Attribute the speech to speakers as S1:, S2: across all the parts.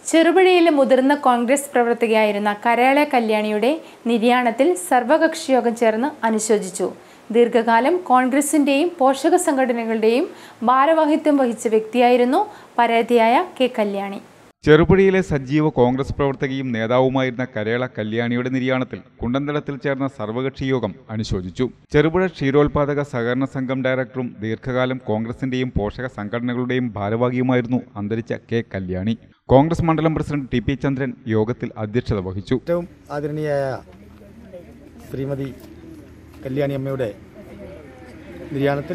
S1: ചെറുപുഴയിലെ മുതിർന്ന കോൺഗ്രസ് പ്രവർത്തകയായിരുന്ന കരയാളെ കല്യാണിയുടെ നിര്യാണത്തിൽ സർവകക്ഷിയോഗം ചേർന്ന് അനുശോചിച്ചു ദീർഘകാലം കോൺഗ്രസിന്റെയും പോഷക സംഘടനകളുടെയും ഭാരവാഹിത്വം വഹിച്ച വ്യക്തിയായിരുന്നു പരാതിയായ കെ കല്യാണി
S2: ചെറുപുഴയിലെ സജീവ കോൺഗ്രസ് പ്രവർത്തകയും നേതാവുമായിരുന്ന കരേള കല്യാണിയുടെ നിര്യാണത്തിൽ കുണ്ടന്തളത്തിൽ ചേർന്ന സർവകക്ഷി യോഗം അനുശോചിച്ചു ചെറുപുഴ ക്ഷീരോത്പാദക സഹകരണ സംഘം ഡയറക്ടറും ദീർഘകാലം കോൺഗ്രസിന്റെയും പോഷക സംഘടനകളുടെയും ഭാരവാഹിയുമായിരുന്നു അന്തരിച്ച കെ കല്യാണി കോൺഗ്രസ് മണ്ഡലം പ്രസിഡന്റ് ടി പി ചന്ദ്രൻ യോഗത്തിൽ അധ്യക്ഷത വഹിച്ചു
S3: ഏറ്റവും ആദരണീയായ ശ്രീമതി കല്യാണി അമ്മയുടെ നിര്യാണത്തിൽ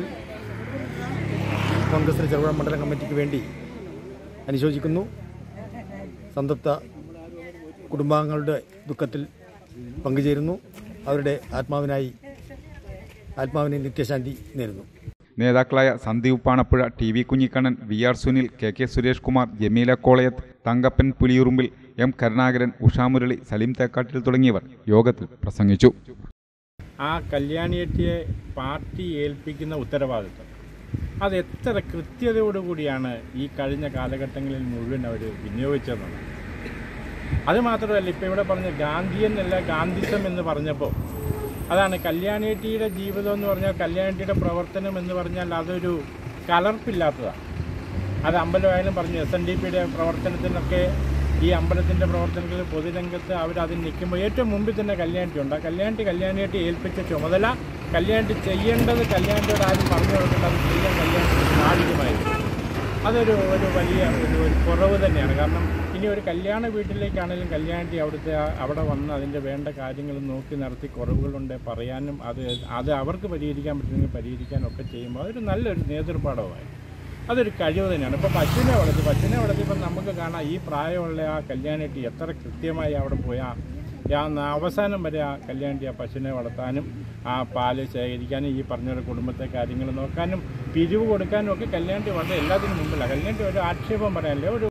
S3: കോൺഗ്രസിന്റെ ചെറുപുഴ മണ്ഡലം കമ്മിറ്റിക്ക് വേണ്ടി അനുശോചിക്കുന്നു സംതൃപ്ത കുടുംബാംഗങ്ങളുടെ ദുഃഖത്തിൽ പങ്കുചേരുന്നു അവരുടെ ആത്മാവിനായി ആത്മാവിന് നിത്യശാന്തി നേരുന്നു
S2: നേതാക്കളായ Sandeep Panappuzha T V Kunhikannan V R Sunil K K Suresh Kumar Jameela Kolayath Thankappan Puliyurumbil M Karunakaran Ushamurali Saleem Thekkattil തുടങ്ങിയവർ യോഗത്തിൽ പ്രസംഗിച്ചു
S4: ആ കല്യാണിയെട്ടിയെ പാർട്ടി ഏൽപ്പിക്കുന്ന ഉത്തരവാദിത്വം അത് എത്ര കൃത്യതയോടുകൂടിയാണ് ഈ കഴിഞ്ഞ കാലഘട്ടങ്ങളിൽ മുഴുവൻ അവർ വിനിയോഗിച്ചതെന്നുള്ളത് അത് മാത്രമല്ല ഇപ്പോൾ ഇവിടെ പറഞ്ഞ ഗാന്ധിയൻ അല്ല ഗാന്ധിസം എന്ന് പറഞ്ഞപ്പോൾ അതാണ് കല്യാണിയെട്ടിയുടെ ജീവിതം എന്ന് പറഞ്ഞാൽ കല്യാണിയുടെ പ്രവർത്തനം എന്ന് പറഞ്ഞാൽ അതൊരു കലർപ്പില്ലാത്തതാണ് അത് അമ്പലമായാലും പറഞ്ഞു എസ് എൻ ഡി പിയുടെ പ്രവർത്തനത്തിനൊക്കെ ഈ അമ്പലത്തിൻ്റെ പ്രവർത്തനത്തിൽ പൊതുരംഗത്ത് അവർ അതിൽ നിൽക്കുമ്പോൾ ഏറ്റവും മുമ്പിൽ തന്നെ കല്യാണിറ്റി ഉണ്ട് ആ കല്യാണിറ്റി കല്യാണിയായിട്ട് ഏൽപ്പിച്ച ചുമതല കല്യാണിറ്റി ചെയ്യേണ്ടത് കല്യാണിയോട് ആരും പറഞ്ഞു കൊടുക്കേണ്ടത് അത് ചെയ്യാൻ കല്യാണിറ്റി സാധിക്കുമായിരുന്നു അതൊരു ഒരു വലിയ ഒരു ഒരു കുറവ് തന്നെയാണ് കാരണം ഇനി ഒരു കല്യാണ വീട്ടിലേക്കാണെങ്കിലും കല്യാണിറ്റി അവിടുത്തെ ആ- അവിടെ വന്ന് അതിൻ്റെ വേണ്ട കാര്യങ്ങൾ നോക്കി നടത്തി കുറവുകളുണ്ട് പറയാനും അത് അത് അവർക്ക് പരിഹരിക്കാൻ പറ്റുമെങ്കിൽ പരിഹരിക്കാനും ഒക്കെ ചെയ്യുമ്പോൾ അതൊരു നല്ലൊരു നേതൃപാഠമായി അതൊരു കഴിവ് തന്നെയാണ് ഇപ്പോൾ പശുവിനെ വളർത്തി പശുവിനെ വളർത്തിയപ്പോൾ നമുക്ക് കാണാം ഈ പ്രായമുള്ള ആ കല്യാണിറ്റി എത്ര കൃത്യമായി അവിടെ പോയാൽ ആ ന- അവസാനം വരെ ആ കല്യാണിറ്റി ആ പശുവിനെ വളർത്താനും ആ പാല് ശേഖരിക്കാനും ഈ പറഞ്ഞ പോലെ കുടുംബത്തെ കാര്യങ്ങൾ നോക്കാനും പിരിവ് കൊടുക്കാനും ഒക്കെ കല്യാണിറ്റി വളരെ എല്ലാത്തിനും മുമ്പിലാണ് കല്യാണിറ്റി ഒരു ആക്ഷേപം പറയാനില്ല ഒരു